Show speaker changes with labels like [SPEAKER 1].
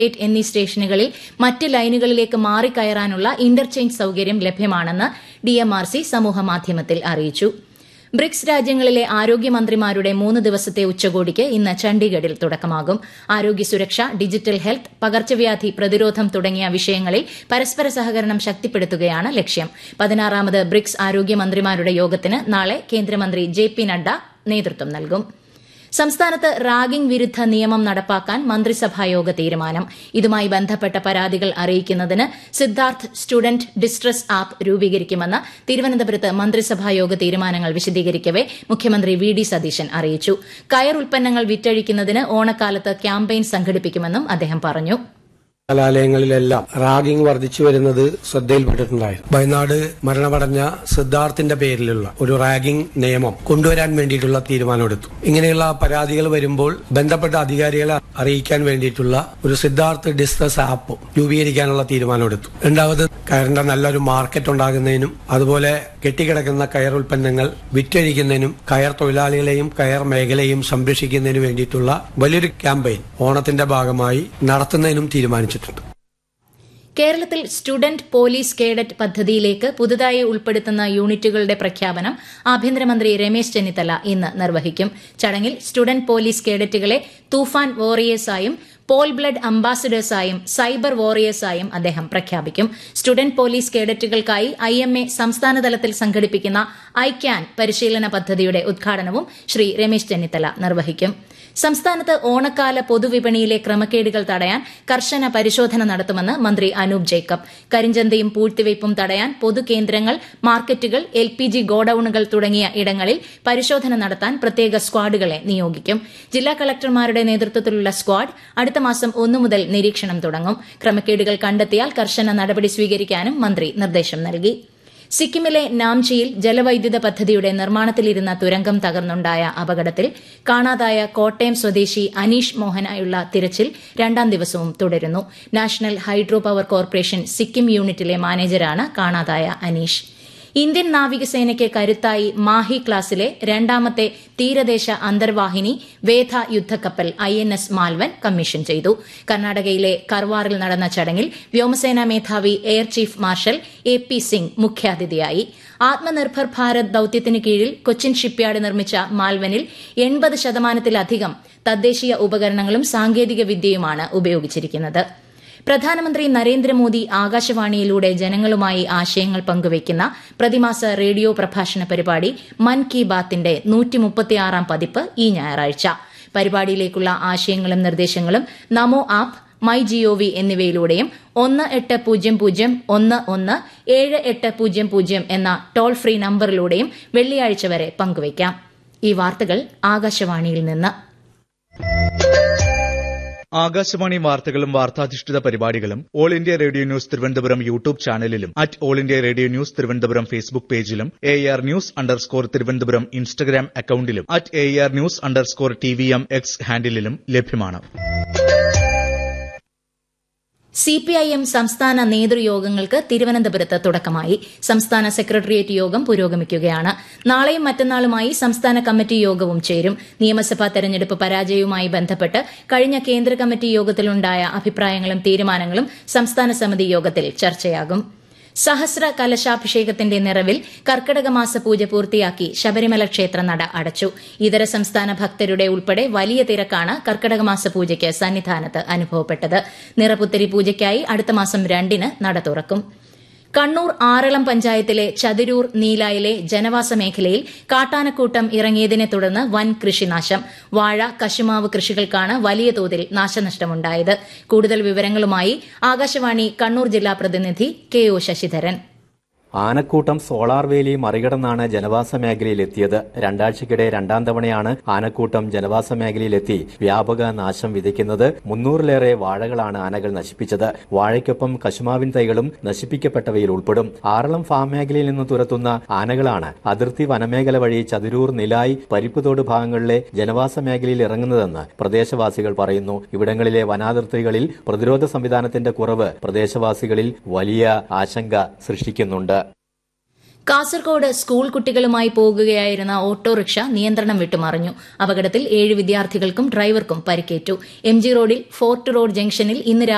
[SPEAKER 1] gate എന്നീ സ്റ്റേഷനുകളിൽ മറ്റ് ലൈനുകളിലേക്ക് മാറിക്കയറാനുള്ള ഇന്റർചേഞ്ച് സൌകര്യം ലഭ്യമാണെന്ന് ഡിഎംആർസി സമൂഹമാധ്യമത്തിൽ അറിയിച്ചു ബ്രിക്സ് രാജ്യങ്ങളിലെ ആരോഗ്യമന്ത്രിമാരുടെ മൂന്ന് ദിവസത്തെ ഉച്ചകോടിക്ക് ഇന്ന് ചണ്ഡീഗഡിൽ തുടക്കമാകും ആരോഗ്യ സുരക്ഷ ഡിജിറ്റൽ ഹെൽത്ത് പകർച്ചവ്യാധി പ്രതിരോധം തുടങ്ങിയ വിഷയങ്ങളിൽ പരസ്പര സഹകരണം ശക്തിപ്പെടുത്തുകയാണ് ലക്ഷ്യം പതിനാറാമത് ബ്രിക്സ് ആരോഗ്യമന്ത്രിമാരുടെ യോഗത്തിന് നാളെ കേന്ദ്രമന്ത്രി ജെ പി നഡ്ഡ നേതൃത്വം നൽകും സംസ്ഥാനത്ത് റാഗിംഗ് വിരുദ്ധ നിയമം നടപ്പാക്കാൻ മന്ത്രിസഭായോഗ തീരുമാനം ഇതുമായി ബന്ധപ്പെട്ട പരാതികൾ അറിയിക്കുന്നതിന് സിദ്ധാർത്ഥ് സ്റ്റുഡന്റ് ഡിസ്ട്രസ് ആപ്പ് രൂപീകരിക്കുമെന്ന് തിരുവനന്തപുരത്ത് മന്ത്രിസഭായോഗ തീരുമാനങ്ങൾ വിശദീകരിക്കവെ മുഖ്യമന്ത്രി വി ഡി സതീശൻ അറിയിച്ചു കയർ ഉൽപ്പന്നങ്ങൾ വിറ്റഴിക്കുന്നതിന് ഓണക്കാലത്ത് ക്യാമ്പയിൻ സംഘടിപ്പിക്കുമെന്നും അദ്ദേഹം പറഞ്ഞു
[SPEAKER 2] കലാലയങ്ങളിലെല്ലാം റാഗിംഗ് വർദ്ധിച്ചു വരുന്നത് ശ്രദ്ധയിൽപ്പെട്ടിട്ടുണ്ടായിരുന്നു വയനാട് മരണമടഞ്ഞ സിദ്ധാർത്ഥിന്റെ പേരിലുള്ള ഒരു റാഗിംഗ് നിയമം കൊണ്ടുവരാൻ വേണ്ടിയിട്ടുള്ള തീരുമാനമെടുത്തു ഇങ്ങനെയുള്ള പരാതികൾ വരുമ്പോൾ ബന്ധപ്പെട്ട അധികാരികളെ അറിയിക്കാൻ വേണ്ടിയിട്ടുള്ള ഒരു സിദ്ധാർത്ഥ് ഡിസ്കസ് ആപ്പ് രൂപീകരിക്കാനുള്ള തീരുമാനമെടുത്തു രണ്ടാമത് കയറിന്റെ നല്ലൊരു മാർക്കറ്റ് ഉണ്ടാകുന്നതിനും അതുപോലെ കെട്ടിക്കിടക്കുന്ന കയർ ഉൽപ്പന്നങ്ങൾ വിറ്റഴിക്കുന്നതിനും കയർ തൊഴിലാളികളെയും കയർ മേഖലയും സംരക്ഷിക്കുന്നതിനു വേണ്ടിയിട്ടുള്ള വലിയൊരു ക്യാമ്പയിൻ ഓണത്തിന്റെ ഭാഗമായി നടത്തുന്നതിനും തീരുമാനിച്ചിട്ടുണ്ട്
[SPEAKER 1] കേരളത്തിൽ സ്റ്റുഡന്റ് പോലീസ് കേഡറ്റ് പദ്ധതിയിലേക്ക് പുതുതായി ഉൾപ്പെടുത്തുന്ന യൂണിറ്റുകളുടെ പ്രഖ്യാപനം ആഭ്യന്തരമന്ത്രി രമേശ് ചെന്നിത്തല ഇന്ന് നിർവഹിക്കും ചടങ്ങിൽ സ്റ്റുഡന്റ് പോലീസ് കേഡറ്റുകളെ തൂഫാൻ വോറിയേഴ്സായും പോൾ ബ്ലഡ് അംബാസഡേഴ്സായും സൈബർ വോറിയേഴ്സായും അദ്ദേഹം പ്രഖ്യാപിക്കും സ്റ്റുഡന്റ് പോലീസ് കേഡറ്റുകൾക്കായി ഐ എം എ സംസ്ഥാനതലത്തിൽ സംഘടിപ്പിക്കുന്ന ഐ ക്യാൻ പരിശീലന പദ്ധതിയുടെ ഉദ്ഘാടനവും ശ്രീ രമേശ് ചെന്നിത്തല നിർവഹിക്കും സംസ്ഥാനത്ത് ഓണക്കാല പൊതുവിപണിയിലെ ക്രമക്കേടുകൾ തടയാൻ കർശന പരിശോധന നടത്തുമെന്ന് മന്ത്രി അനൂപ് ജേക്കബ് കരിഞ്ചന്തയും പൂഴ്ത്തിവയ്പും തടയാൻ പൊതുകേന്ദ്രങ്ങൾ മാർക്കറ്റുകൾ എൽ പി ജി ഗോഡൌണുകൾ തുടങ്ങിയ ഇടങ്ങളിൽ പരിശോധന നടത്താൻ പ്രത്യേക സ്ക്വാഡുകളെ നിയോഗിക്കും ജില്ലാ കളക്ടർമാരുടെ നേതൃത്വത്തിലുള്ള സ്ക്വാഡ് അടുത്ത മാസം ഒന്നു മുതൽ നിരീക്ഷണം തുടങ്ങും ക്രമക്കേടുകൾ കണ്ടെത്തിയാൽ കർശന നടപടി സ്വീകരിക്കാനും മന്ത്രി നിർദ്ദേശം നൽകി സിക്കിമിലെ നാംചിയിൽ ജലവൈദ്യുത പദ്ധതിയുടെ നിർമ്മാണത്തിലിരുന്ന തുരങ്കം തകർന്നുണ്ടായ അപകടത്തിൽ കാണാതായ കോട്ടയം സ്വദേശി അനീഷ് മോഹനായുള്ള തിരച്ചിൽ രണ്ടാം ദിവസവും തുടരുന്നു national hydro power corporation Sikkim യൂണിറ്റിലെ മാനേജരാണ് കാണാതായ അനീഷ് ഇന്ത്യൻ നാവികസേനയ്ക്ക് കരുത്തായി മാഹി ക്ലാസിലെ രണ്ടാമത്തെ തീരദേശ അന്തർവാഹിനി വേധ യുദ്ധക്കപ്പൽ I N S Malvan commission ചെയ്തു കർണാടകയിലെ കർവാറിൽ നടന്ന ചടങ്ങിൽ വ്യോമസേനാ മേധാവി air chief marshal A P Singh മുഖ്യാതിഥിയായി ആത്മനിർഭർ ഭാരത് ദൌത്യത്തിന് കീഴിൽ കൊച്ചിൻ ഷിപ്പ്യാർഡ് നിർമ്മിച്ച മാൽവനിൽ എൺപത് ശതമാനത്തിലധികം തദ്ദേശീയ ഉപകരണങ്ങളും സാങ്കേതിക വിദ്യയുമാണ് ഉപയോഗിച്ചിരിക്കുന്നത് പ്രധാനമന്ത്രി നരേന്ദ്രമോദി ആകാശവാണിയിലൂടെ ജനങ്ങളുമായി ആശയങ്ങൾ പങ്കുവയ്ക്കുന്ന പ്രതിമാസ റേഡിയോ പ്രഭാഷണ പരിപാടി മൻ കി ബാത്തിന്റെ നൂറ്റിമുപ്പത്തിയാറാം പതിപ്പ് ഈ ഞായറാഴ്ച പരിപാടിയിലേക്കുള്ള ആശയങ്ങളും നിർദ്ദേശങ്ങളും നമോ ആപ്പ് മൈ ജിഒവി എന്നിവയിലൂടെയും ഒന്ന് എട്ട് പൂജ്യം പൂജ്യം ഒന്ന് ഒന്ന് ഏഴ് എട്ട് പൂജ്യം പൂജ്യം എന്ന ടോൾ ഫ്രീ നമ്പറിലൂടെയും വെള്ളിയാഴ്ച വരെ പങ്കുവയ്ക്കാം ഈ വാർത്തകൾ ആകാശവാണിയിൽ നിന്ന്
[SPEAKER 3] ആകാശവാണി വാർത്തകളും വാർത്താധിഷ്ഠിത പരിപാടികളും All India Radio News Thiruvananthapuram YouTube ചാനലിലും at All India Radio News Thiruvananthapuram Facebook പേജിലും A R news underscore Thiruvananthapuram Instagram അക്കൌണ്ടിലും at A R news underscore T V M X ഹാൻഡിലും ലഭ്യമാണ്
[SPEAKER 1] സിപിഐഎം സംസ്ഥാന നേതൃയോഗങ്ങൾക്ക് തിരുവനന്തപുരത്ത് തുടക്കമായി സംസ്ഥാന സെക്രട്ടേറിയറ്റ് യോഗം പുരോഗമിക്കുകയാണ് നാളെയും മറ്റന്നാളുമായി സംസ്ഥാന കമ്മിറ്റി യോഗവും ചേരും നിയമസഭാ തെരഞ്ഞെടുപ്പ് പരാജയവുമായി ബന്ധപ്പെട്ട് കഴിഞ്ഞ കേന്ദ്ര കമ്മിറ്റി യോഗത്തിലുണ്ടായ അഭിപ്രായങ്ങളും തീരുമാനങ്ങളും സംസ്ഥാന സമിതി യോഗത്തിൽ ചർച്ചയാകും സഹസ്ര കലശാഭിഷേകത്തിന്റെ നിറവിൽ കർക്കടക മാസ പൂജ പൂർത്തിയാക്കി ശബരിമല ക്ഷേത്ര നട അടച്ചു ഇതര സംസ്ഥാന ഭക്തരുടെ ഉൾപ്പെടെ വലിയ തിരക്കാണ് കർക്കടക മാസ പൂജയ്ക്ക് സന്നിധാനത്ത് അനുഭവപ്പെട്ടത് നിറപുത്തരി പൂജയ്ക്കായി അടുത്ത മാസം രണ്ടിന് നട തുറക്കും കണ്ണൂർ ആറളം പഞ്ചായത്തിലെ ചതിരൂർ നീലായിലെ ജനവാസ മേഖലയിൽ കാട്ടാനക്കൂട്ടം ഇറങ്ങിയതിനെ തുടർന്ന് വൻ കൃഷിനാശം വാഴ കശുമാവ് കൃഷികൾക്കാണ് വലിയ തോതിൽ നാശനഷ്ടമുണ്ടായത് കൂടുതൽ വിവരങ്ങളുമായി ആകാശവാണി കണ്ണൂർ ജില്ലാ പ്രതിനിധി കെ ഒ ശശിധരൻ
[SPEAKER 4] ആനക്കൂട്ടം സോളാർ വേലി മറികടന്നാണ് ജനവാസ മേഖലയിലെത്തിയത് രണ്ടാഴ്ചക്കിടെ രണ്ടാം തവണയാണ് ആനക്കൂട്ടം ജനവാസ മേഖലയിലെത്തി വ്യാപക നാശം വിതയ്ക്കുന്നത് മുന്നൂറിലേറെ വാഴകളാണ് ആനകൾ നശിപ്പിച്ചത് വാഴയ്ക്കൊപ്പം കശുമാവിൻ തൈകളും നശിപ്പിക്കപ്പെട്ടവയിൽ ഉൾപ്പെടും ആറളം ഫാം മേഖലയിൽ നിന്ന് തുരത്തുന്ന ആനകളാണ് അതിർത്തി വനമേഖല വഴി ചതുരൂർ നിലായി പരിപ്പുതോട് ഭാഗങ്ങളിലെ ജനവാസ മേഖലയിൽ ഇറങ്ങുന്നതെന്ന് പ്രദേശവാസികൾ പറയുന്നു ഇവിടങ്ങളിലെ വനാതിർത്തികളിൽ പ്രതിരോധ സംവിധാനത്തിന്റെ കുറവ് പ്രദേശവാസികളിൽ വലിയ ആശങ്ക സൃഷ്ടിക്കുന്നുണ്ട്
[SPEAKER 1] കാസർകോട് സ്കൂൾ കുട്ടികളുമായി പോകുകയായിരുന്ന ഓട്ടോറിക്ഷ നിയന്ത്രണം വിട്ടുമറിഞ്ഞു അപകടത്തിൽ ഏഴ് വിദ്യാർത്ഥികൾക്കും ഡ്രൈവർക്കും പരിക്കേറ്റു എം ജി റോഡിൽ ഫോർട്ട് റോഡ് ജംഗ്ഷനിൽ ഇന്ന്